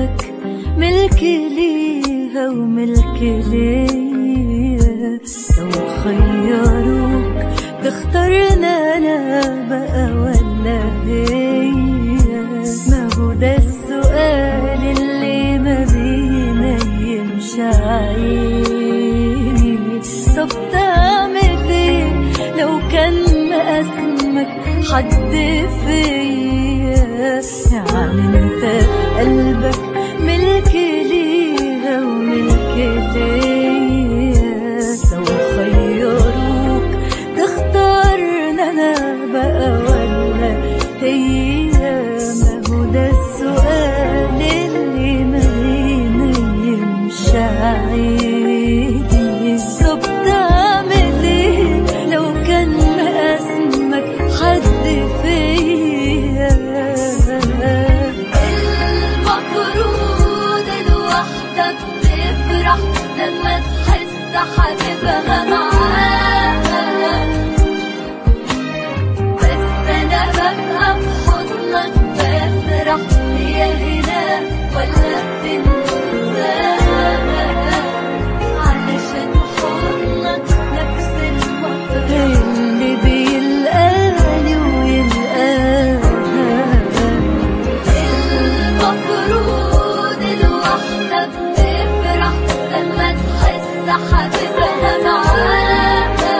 قلبك ملك ليها وملك ليا لو خيروك تختارنا انا بقى ولا هي ما هو ده السؤال اللي ما بينيمش عيني طب تعمل ايه لو كان مقاسمك حد فيا يعني انت قلبك ملك ليها وملك ليا لو خيروك تختارنا انا بقى ولا هي ما هو ده السؤال اللي ما بينيمش عيني طب تعمل ايه لو كان مقاسمك حد فيا المفروض الوحدة بتفرح لما تحس حبيبها معاها بس أنا ببقى في حضنك بسرح هي هنا ولا بتنساها علشان حضنك نفس المطرح اللي بيلقاني ويلقاها المفروض الوحدة بتفرح لما تحس حبيبها معاها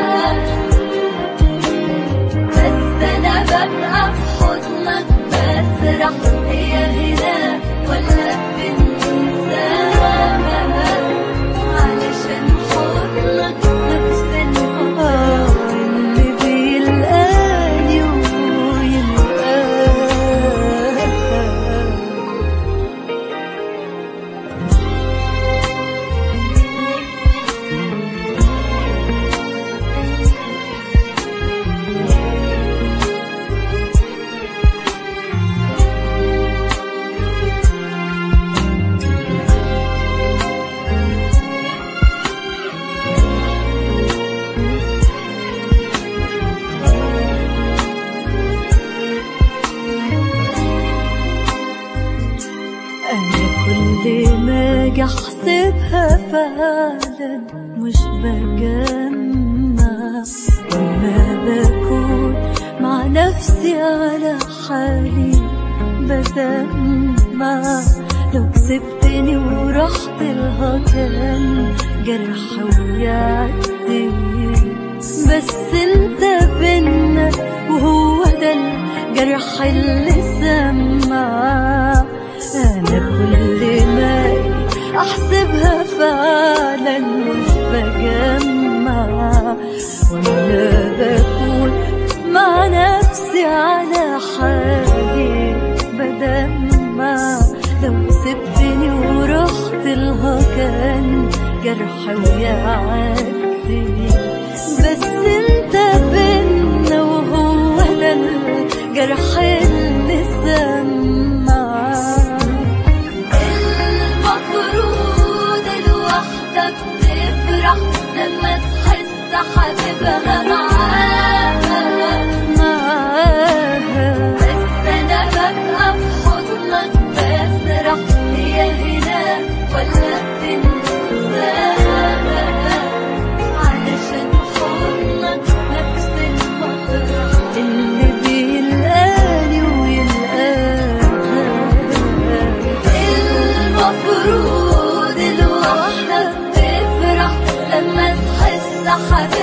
بس أنا ببقى في حضنك بسرح هي هنا ولا بنساها علشان حضنك نفس المطرح آه اللي بيلقاني ويلقاها أنا كل ما أجي أحسبها فعلا مش بجمع وما بكون مع نفسي على حالي بدمع لو كسبتني ورحت لها كان جرح ويعدي بس انت بينا وهو ده الجرح اللي سمع انا كل ما احسبها فعلا مش بجمع وانا بكون مع نفسي على حالي بدمع لو سبتني ورحت لها كان جرح ويعدي بس انت بينا وهو ده الجرح اللي سمع المفروض الوحدة بتفرح لما تحس حبيبها معاها معاها بس أنا ببقى في حضنك بسرح هي هنا ولا بتنساها علشان حضنك نفس المطرح اللي بيلقاني ويلقاها المفروض الوحدة بتفرح لما تحس حبيبها